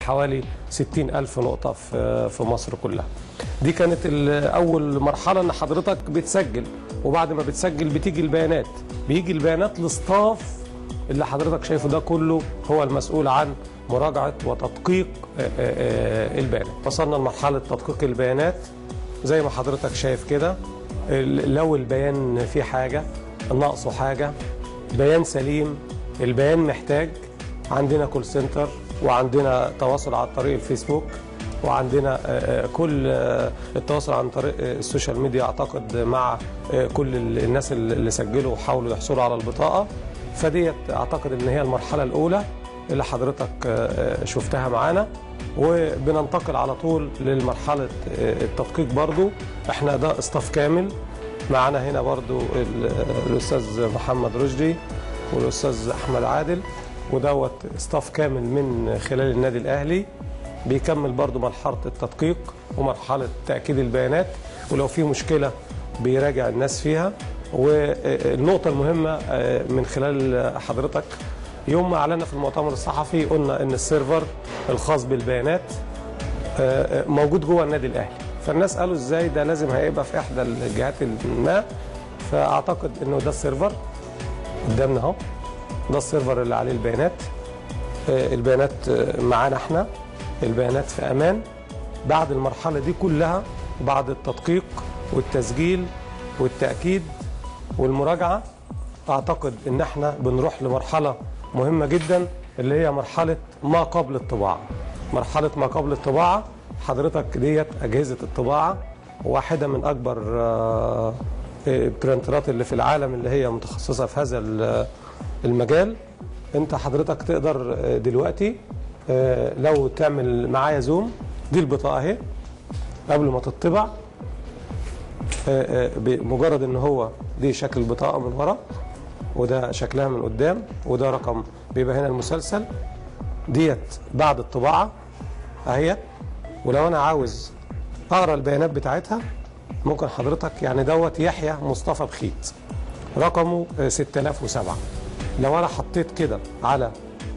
حوالي 60 ألف نقطة في في مصر كلها دي كانت ال- أول مرحلة إن حضرتك بتسجل وبعد ما بتسجل بتيجي البيانات بيجي البيانات للستاف اللي حضرتك شايفه ده كله هو المسؤول عن مراجعة وتدقيق آه، آه، آه، البيانات وصلنا لمرحلة تدقيق البيانات زي ما حضرتك شايف كده ال- لو البيان فيه حاجة ناقصه حاجة بيان سليم البيان محتاج عندنا كول سنتر وعندنا تواصل عن طريق الفيسبوك وعندنا آه، آه، كل آه، التواصل عن طريق آه، السوشيال ميديا اعتقد مع آه، كل ال- الناس اللي سجلوا وحاولوا يحصلوا على البطاقه فديت اعتقد ان هي المرحله الاولى اللي حضرتك آه، آه، شفتها معانا وبننتقل على طول للمرحله آه، التدقيق برضو احنا ده اصطاف كامل معانا هنا برضو ال- الاستاذ محمد رشدي والاستاذ احمد عادل ودوت اصطاف كامل من خلال النادي الاهلي بيكمل برضو مرحله التدقيق ومرحله تاكيد البيانات ولو في مشكله بيراجع الناس فيها والنقطه المهمه آه، من خلال حضرتك يوم ما اعلنا في المؤتمر الصحفي قلنا ان السيرفر الخاص بالبيانات آه، آه، موجود جوه النادي الاهلي فالناس قالوا ازاي ده لازم هيبقى في احدى الجهات ما فاعتقد انه ده السيرفر قدامنا اهو ده السيرفر اللي عليه البيانات آه، البيانات آه، معانا احنا البيانات في امان بعد المرحله دي كلها بعد التدقيق والتسجيل والتاكيد والمراجعه اعتقد ان احنا بنروح لمرحله مهمه جدا اللي هي مرحله ما قبل الطباعه مرحله ما قبل الطباعه حضرتك ديت اجهزه الطباعه واحده من اكبر آه، البرنترات اللي في العالم اللي هي متخصصه في هذا ال- المجال انت حضرتك تقدر آه، دلوقتي آه، لو تعمل معايا زوم دي البطاقه اهي قبل ما تطبع آه، آه، بمجرد ان هو دي شكل البطاقه من ورا وده شكلها من قدام وده رقم بيبقى هنا المسلسل ديت بعد الطباعه اهي ولو انا عاوز اقرا البيانات بتاعتها ممكن حضرتك يعني دوت يحيى مصطفى بخيت رقمه آه، 6007 لو انا حطيت كده على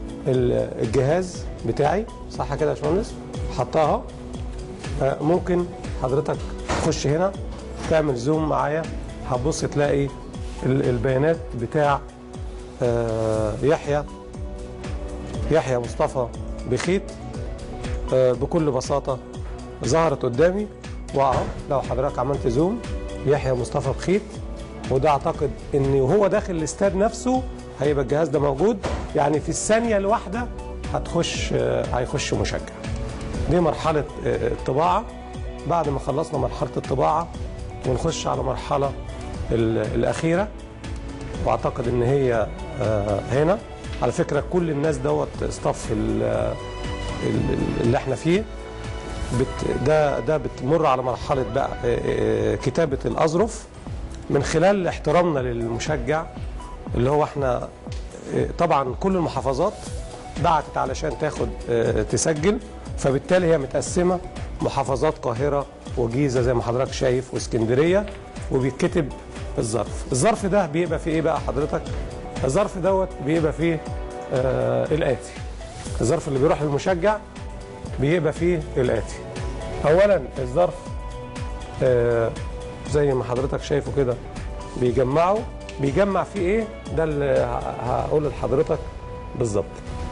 ال- الجهاز بتاعي صح كده يا باشمهندس حطها آه، ممكن حضرتك تخش هنا تعمل زوم معايا هتبص تلاقي ال- البيانات بتاع آه، يحيى يحيى مصطفى بخيت آه، بكل بساطة ظهرت قدامي واهو لو حضرتك عملت زوم يحيى مصطفى بخيت وده اعتقد ان هو داخل الاستاد نفسه هيبقى الجهاز ده موجود يعني في الثانية الواحدة هتخش آه، هيخش مشجع دي مرحلة آه، الطباعة بعد ما خلصنا مرحلة الطباعة ونخش على مرحلة ال- الأخيرة واعتقد ان هي آه، هنا على فكره كل الناس دوت اصطف ال- ال- اللي احنا فيه بت ده ده بتمر على مرحله بقى آه، آه، كتابه الاظرف من خلال احترامنا للمشجع اللي هو احنا آه، طبعا كل المحافظات بعتت علشان تاخد آه، تسجل فبالتالي هي متقسمه محافظات القاهره وجيزه زي ما حضرتك شايف واسكندريه وبيتكتب الظرف الظرف ده بيبقى فيه ايه بقى حضرتك الظرف دوت بيبقى فيه آه الاتي الظرف اللي بيروح للمشجع بيبقى فيه الاتي اولا الظرف آه زي ما حضرتك شايفه كده بيجمعه بيجمع فيه ايه ده اللي ه- هقول لحضرتك بالظبط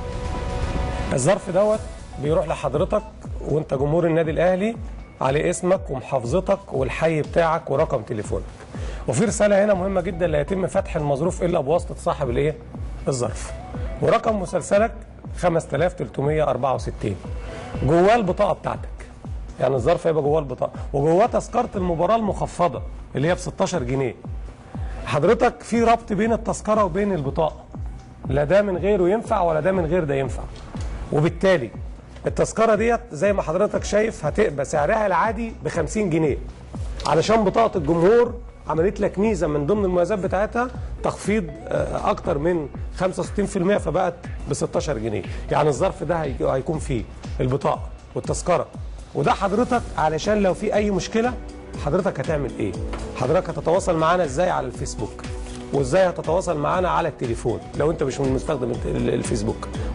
الظرف دوت بيروح لحضرتك وانت جمهور النادي الاهلي على اسمك ومحافظتك والحي بتاعك ورقم تليفونك وفي رساله هنا مهمه جدا لا يتم فتح المظروف الا بواسطه صاحب الايه الظرف ورقم مسلسلك 5364 جواه البطاقه بتاعتك يعني الظرف هيبقى جواه البطاقه وجواه تذكره المباراه المخفضه اللي هي ب 16 جنيه حضرتك في ربط بين التذكره وبين البطاقه لا ده من غيره ينفع ولا ده من غير ده ينفع وبالتالي التذكره ديت زي ما حضرتك شايف هتبقى سعرها العادي ب 50 جنيه علشان بطاقه الجمهور عملت لك ميزه من ضمن المميزات بتاعتها تخفيض آه، اكتر من 65% فبقت ب 16 جنيه يعني الظرف ده هي- هيكون فيه البطاقه والتذكره وده حضرتك علشان لو في اي مشكله حضرتك هتعمل ايه حضرتك هتتواصل معانا ازاي على الفيسبوك وازاي هتتواصل معانا على التليفون لو انت مش من مستخدم الت- ال- الفيسبوك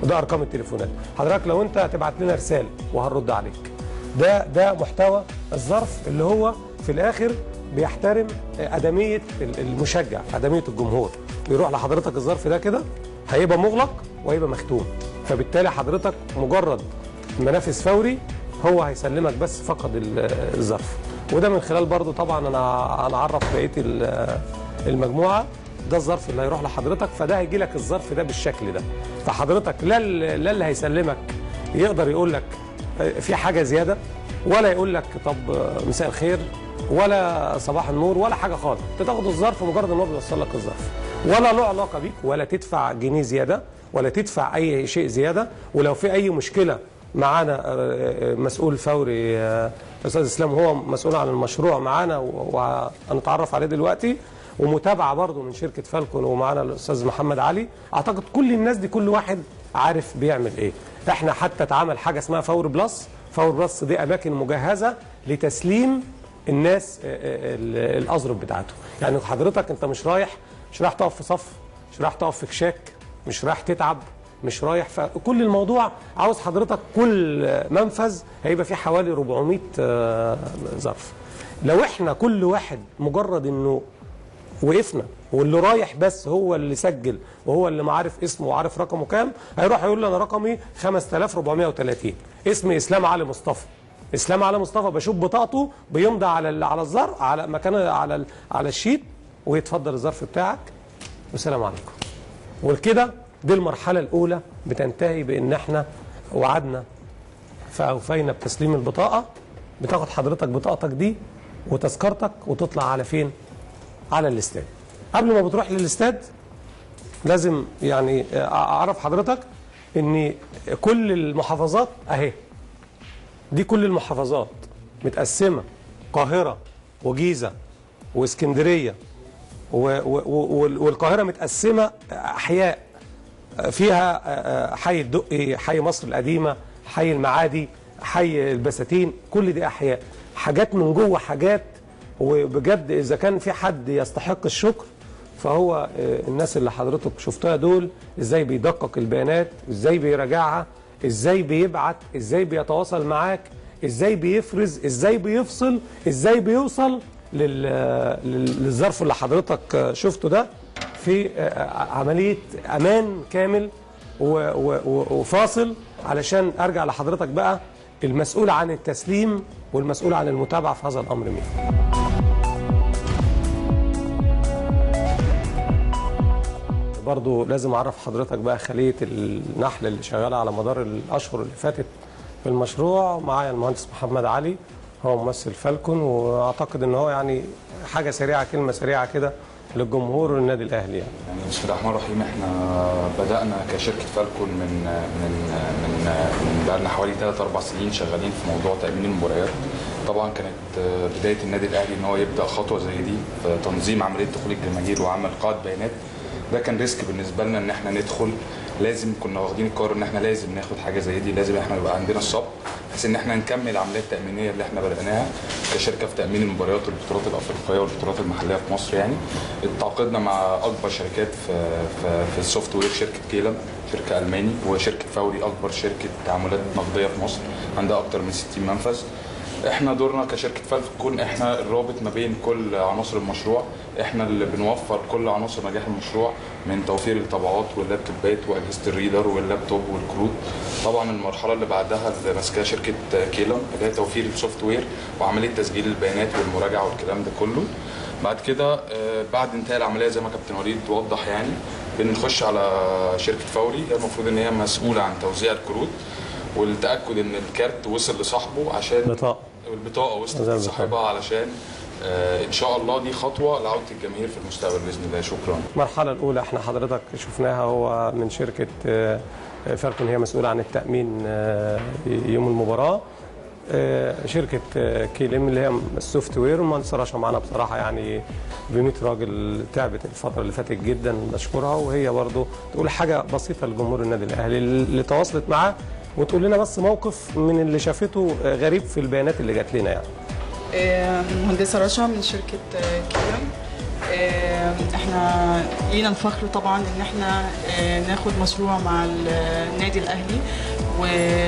وده ارقام التليفونات حضرتك لو انت هتبعت لنا رساله وهنرد عليك ده ده محتوى الظرف اللي هو في الاخر بيحترم ادميه المشجع ادميه الجمهور بيروح لحضرتك الظرف ده كده هيبقى مغلق وهيبقى مختوم فبالتالي حضرتك مجرد منافذ فوري هو هيسلمك بس فقط ال- الظرف وده من خلال برضو طبعا انا هنعرف بقيه ال- المجموعه ده الظرف اللي هيروح لحضرتك فده هيجي لك الظرف ده بالشكل ده فحضرتك لا ال- لا اللي هيسلمك يقدر يقول لك في حاجه زياده ولا يقول لك طب مساء الخير ولا صباح النور ولا حاجه خالص انت تاخد الظرف مجرد ان هو بيوصل لك الظرف ولا له علاقه بيك ولا تدفع جنيه زياده ولا تدفع اي شيء زياده ولو في اي مشكله معانا آه، آه، مسؤول فوري آه، استاذ اسلام هو مسؤول عن المشروع معانا و- وهنتعرف عليه دلوقتي ومتابعه برضه من شركه فالكون ومعانا الاستاذ محمد علي اعتقد كل الناس دي كل واحد عارف بيعمل ايه احنا حتى اتعمل حاجه اسمها فور بلس فور بلس دي اماكن مجهزه لتسليم الناس آه، آه، ال- الاظرف بتاعته يعني حضرتك انت مش رايح مش رايح تقف في صف مش رايح تقف في كشاك مش رايح تتعب مش رايح فكل الموضوع عاوز حضرتك كل منفذ هيبقى فيه حوالي 400 آه، ظرف لو احنا كل واحد مجرد انه وقفنا واللي رايح بس هو اللي سجل وهو اللي ما عارف اسمه وعارف رقمه كام هيروح يقول لي انا رقمي 5430 اسمي اسلام علي مصطفى اسلام علي مصطفى بشوف بطاقته بيمضي على ال- على الظرف على مكان على ال- على الشيت ويتفضل الظرف بتاعك والسلام عليكم وكده دي المرحله الاولى بتنتهي بان احنا وعدنا فاوفينا بتسليم البطاقه بتاخد حضرتك بطاقتك دي وتذكرتك وتطلع على فين على الاستاد قبل ما بتروح للاستاد لازم يعني اعرف حضرتك ان كل المحافظات اهي دي كل المحافظات متقسمه القاهره وجيزه واسكندريه و- و- و- والقاهره متقسمه احياء فيها حي الدقي حي مصر القديمه حي المعادي حي البساتين كل دي احياء حاجات من جوه حاجات وبجد اذا كان في حد يستحق الشكر فهو آه، الناس اللي حضرتك شفتها دول ازاي بيدقق البيانات ازاي بيراجعها ازاي بيبعت ازاي بيتواصل معاك ازاي بيفرز ازاي بيفصل ازاي بيوصل لل... لل- للظرف اللي حضرتك آه، شفته ده في آه، عملية أمان كامل و- و- و- وفاصل علشان أرجع لحضرتك بقى المسؤول عن التسليم والمسؤول عن المتابعة في هذا الأمر مين برضو لازم أعرف حضرتك بقى خلية النحل اللي شغالة على مدار الأشهر اللي فاتت في المشروع معايا المهندس محمد علي هو ممثل فالكون وأعتقد إن هو يعني حاجة سريعة كلمة سريعة كده للجمهور والنادي الأهلي يعني يعني بسم الله الرحمن الرحيم احنا بدأنا كشركة فالكون من من من من بقالنا حوالي 3 4 سنين شغالين في موضوع تأمين المباريات. طبعا كانت بداية النادي الأهلي ان هو يبدأ خطوة زي دي في تنظيم عملية دخول الجماهير وعمل قاعدة بيانات. ده كان ريسك بالنسبة لنا ان احنا ندخل لازم كنا واخدين القرار ان احنا لازم ناخد حاجة زي دي لازم احنا يبقى عندنا الصبر بحيث ان احنا نكمل العمليات التأمينية اللي احنا بدأناها كشركة في تأمين المباريات والبطولات الأفريقية والبطولات المحلية في مصر يعني. تعاقدنا مع اكبر شركات في في, في السوفت وير شركه كيلم شركه الماني وشركه فوري اكبر شركه تعاملات نقديه في مصر عندها اكتر من 60 منفذ احنا دورنا كشركه فالكون احنا الرابط ما بين كل عناصر المشروع احنا اللي بنوفر كل عناصر نجاح المشروع من توفير الطبعات واللابتوبات واجهزه الريدر واللابتوب والكروت طبعا المرحله اللي بعدها اللي ماسكاها شركه كيلم اللي هي توفير السوفت وير وعمليه تسجيل البيانات والمراجعه والكلام ده كله بعد كده آه، بعد انتهاء العمليه زي ما كابتن وليد وضح يعني بنخش على شركه فوري هي المفروض ان هي مسؤوله عن توزيع الكروت والتاكد ان الكارت وصل لصاحبه عشان بطاقة والبطاقه وصلت زي لصاحبها علشان آه، ان شاء الله دي خطوه لعوده الجماهير في المستقبل باذن الله شكرا المرحلة الأولى احنا حضرتك شفناها هو من شركة آه، فالكون هي مسؤولة عن التأمين آه، يوم المباراة آه، شركة آه، كيلم اللي هي السوفت وير المهندس رشا معانا بصراحة يعني ب 100 راجل تعبت الفترة اللي فاتت جدا نشكرها وهي برضو تقول حاجة بسيطة لجمهور النادي الأهلي اللي تواصلت معاه وتقول لنا بس موقف من اللي شافته آه، غريب في البيانات اللي جات لنا يعني آه، مهندسة رشا من شركة آه، كيلم آه، احنا لينا الفخر طبعا ان احنا آه، ناخد مشروع مع النادي الاهلي و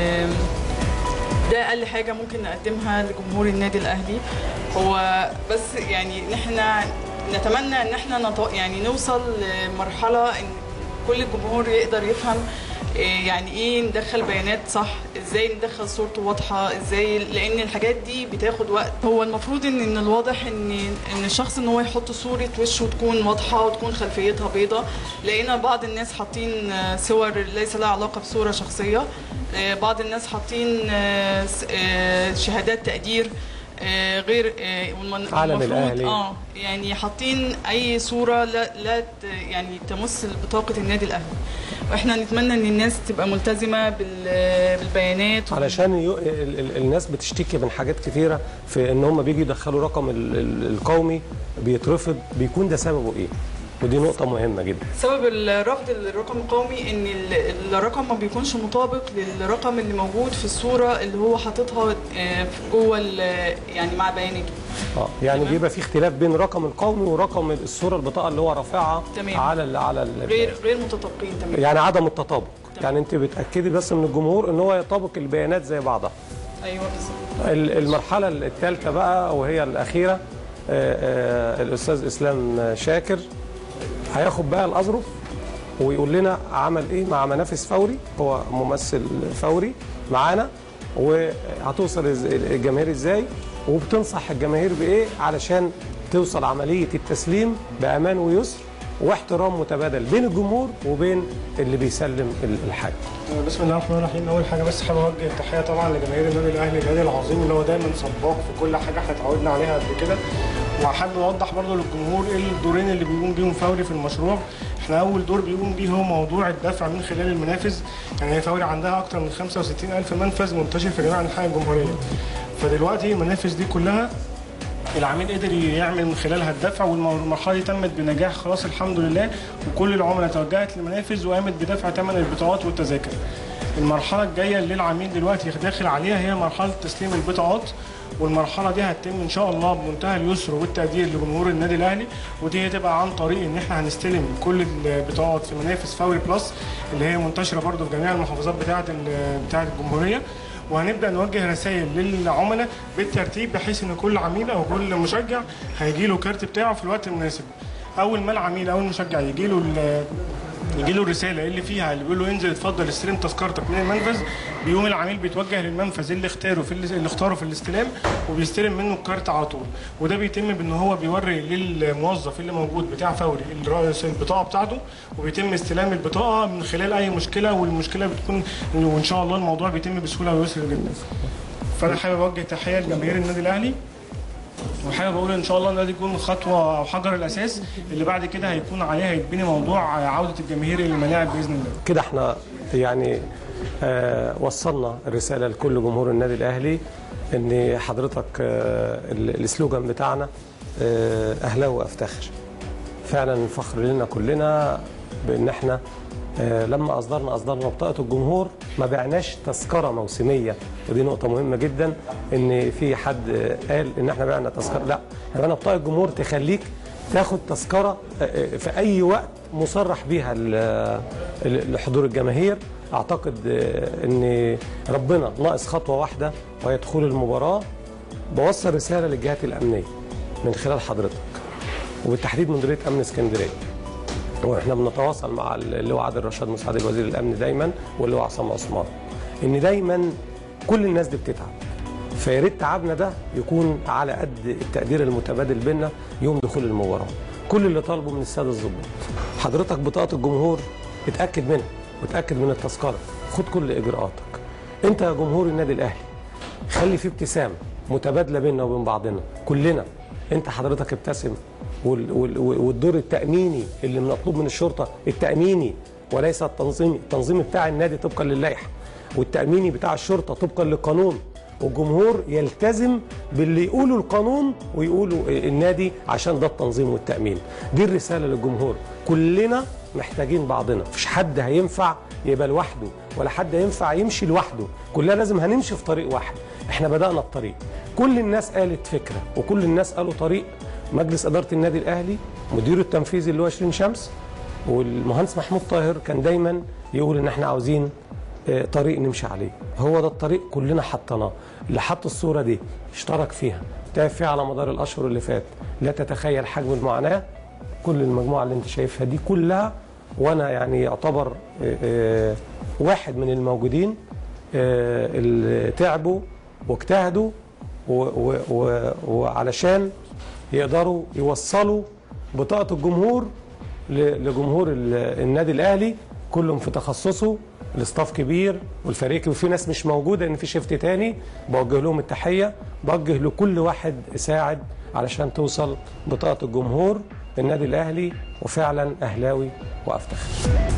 ده اقل حاجه ممكن نقدمها لجمهور النادي الاهلي هو بس يعني ان احنا نتمنى ان احنا نط... يعني نوصل لمرحله ان كل الجمهور يقدر يفهم إيه يعني ايه ندخل بيانات صح ازاي ندخل صورته واضحه ازاي لان الحاجات دي بتاخد وقت هو المفروض ان ان الواضح ان ان الشخص ان هو يحط صوره وشه تكون واضحه وتكون خلفيتها بيضة لقينا بعض الناس حاطين آه، صور ليس لها علاقه بصوره شخصيه آه، بعض الناس حاطين آه، س- آه، شهادات تقدير آه، غير آه، والمن- علم المفروض- الأهلي. اه يعني حاطين اي صوره لا لا ت- يعني تمس بطاقه النادي الاهلي واحنا نتمنى ان الناس تبقى ملتزمه بال- بالبيانات علشان يو... ال... ال... الناس بتشتكي من حاجات كتيره في ان هم بيجوا يدخلوا رقم ال... ال- القومي بيترفض بيكون ده سببه ايه ودي نقطه مهمه جدا سبب الرفض الرقم القومي ان ال- الرقم ما بيكونش مطابق للرقم اللي موجود في الصوره اللي هو حاططها آه، جوه ال- يعني مع بياناته اه يعني تمام. بيبقى في اختلاف بين الرقم القومي ورقم الصوره البطاقه اللي هو رافعها تمام. على ال... على ال... غير غير متطابقين تماما يعني عدم التطابق تمام. يعني انت بتاكدي بس من الجمهور ان هو يطابق البيانات زي بعضها ايوه بالظبط ال- المرحله الثالثه بقى وهي الاخيره آه، آه، الاستاذ اسلام شاكر هياخد بقى الاظرف ويقول لنا عمل ايه مع منافس فوري هو ممثل فوري معانا وهتوصل إز- الجماهير ازاي وبتنصح الجماهير بايه علشان توصل عمليه التسليم بامان ويسر واحترام متبادل بين الجمهور وبين اللي بيسلم ال- الحاجه بسم الله الرحمن الرحيم اول حاجه بس حابب اوجه تحيه طبعا لجماهير النادي الاهلي النادي العظيم اللي هو دايما سباق في كل حاجه احنا اتعودنا عليها قبل كده وحابب اوضح برضو للجمهور ايه الدورين اللي بيقوم بيهم فوري في المشروع احنا اول دور بيقوم بيه هو موضوع الدفع من خلال المنافذ يعني هي فوري عندها اكتر من 65 الف منفذ منتشر في جميع انحاء الجمهوريه فدلوقتي المنافذ دي كلها العميل قدر يعمل من خلالها الدفع والمرحله دي تمت بنجاح خلاص الحمد لله وكل العملاء توجهت للمنافذ وقامت بدفع ثمن البطاقات والتذاكر. المرحله الجايه اللي العميل دلوقتي داخل عليها هي مرحله تسليم البطاقات والمرحله دي هتتم ان شاء الله بمنتهى اليسر والتقدير لجمهور النادي الاهلي ودي هتبقى عن طريق ان احنا هنستلم كل البطاقات في منافذ فوري بلس اللي هي منتشره برضو في جميع المحافظات بتاعه ال- بتاعه الجمهوريه وهنبدا نوجه رسائل للعملاء بالترتيب بحيث ان كل عميل او كل مشجع هيجي له الكارت بتاعه في الوقت المناسب اول ما العميل او المشجع يجي له يجي له الرساله اللي فيها اللي بيقول له انزل اتفضل استلم تذكرتك من المنفذ بيقوم العميل بيتوجه للمنفذ اللي اختاره في ال- اللي اختاره في الاستلام وبيستلم منه الكارت على طول وده بيتم بان هو بيوري للموظف اللي موجود بتاع فوري الرئيس البطاقه بتاعته وبيتم استلام البطاقه من خلال اي مشكله والمشكله بتكون وان شاء الله الموضوع بيتم بسهوله ويسر جدا فانا حابب اوجه تحيه لجماهير النادي الاهلي وحابب اقول ان شاء الله ان ده يكون خطوه او حجر الاساس اللي بعد كده هيكون عليها يتبني موضوع عوده الجماهير للملاعب باذن الله كده احنا يعني آه وصلنا الرساله لكل جمهور النادي الاهلي ان حضرتك آه ال- السلوجان بتاعنا آه اهلاوي افتخر فعلا فخر لنا كلنا بان احنا آه لما اصدرنا اصدرنا بطاقه الجمهور ما بعناش تذكره موسميه ودي نقطه مهمه جدا ان في حد آه، قال ان احنا بعنا تذكره لا احنا بعنا بطاقه جمهور تخليك تاخد تذكره آه، آه، في اي وقت مصرح بيها ل- ل- لحضور الجماهير اعتقد آه، ان ربنا ناقص خطوه واحده وهي دخول المباراه بوصل رساله للجهات الامنيه من خلال حضرتك وبالتحديد مديريه امن اسكندريه واحنا بنتواصل مع اللواء عادل رشاد مساعد الوزير الامن دايما واللواء عصام عثمان ان دايما كل الناس دي بتتعب فيا ريت تعبنا ده يكون على قد التقدير المتبادل بينا يوم دخول المباراه كل اللي طالبه من الساده الضباط حضرتك بطاقه الجمهور اتاكد منها وتاكد من التذكره خد كل اجراءاتك انت يا جمهور النادي الاهلي خلي في ابتسامه متبادله بيننا وبين بعضنا كلنا انت حضرتك ابتسم وال- وال- والدور التاميني اللي مطلوب من الشرطه التاميني وليس التنظيمي التنظيمي بتاع النادي طبقا للائحه والتاميني بتاع الشرطه طبقا للقانون والجمهور يلتزم باللي يقوله القانون ويقوله النادي عشان ده التنظيم والتامين دي الرساله للجمهور كلنا محتاجين بعضنا مفيش حد هينفع يبقى لوحده ولا حد ينفع يمشي لوحده كلنا لازم هنمشي في طريق واحد احنا بدأنا الطريق كل الناس قالت فكرة وكل الناس قالوا طريق مجلس إدارة النادي الأهلي مديره التنفيذي اللي هو شيرين شمس والمهندس محمود طاهر كان دايما يقول ان احنا عاوزين آه، طريق نمشي عليه هو ده الطريق كلنا حطيناه اللي حط الصوره دي اشترك فيها تعب فيها على مدار الاشهر اللي فات لا تتخيل حجم المعاناه كل المجموعه اللي انت شايفها دي كلها وانا يعني يعتبر آه، آه، واحد من الموجودين آه، اللي تعبوا واجتهدوا و- و- و- وعلشان يقدروا يوصلوا بطاقه الجمهور ل- لجمهور ال- النادي الاهلي كلهم في تخصصه الاستاف كبير والفريق وفي ناس مش موجوده ان في شيفت تاني بوجه لهم التحيه بوجه لكل واحد ساعد علشان توصل بطاقه الجمهور النادي الاهلي وفعلا اهلاوي وافتخر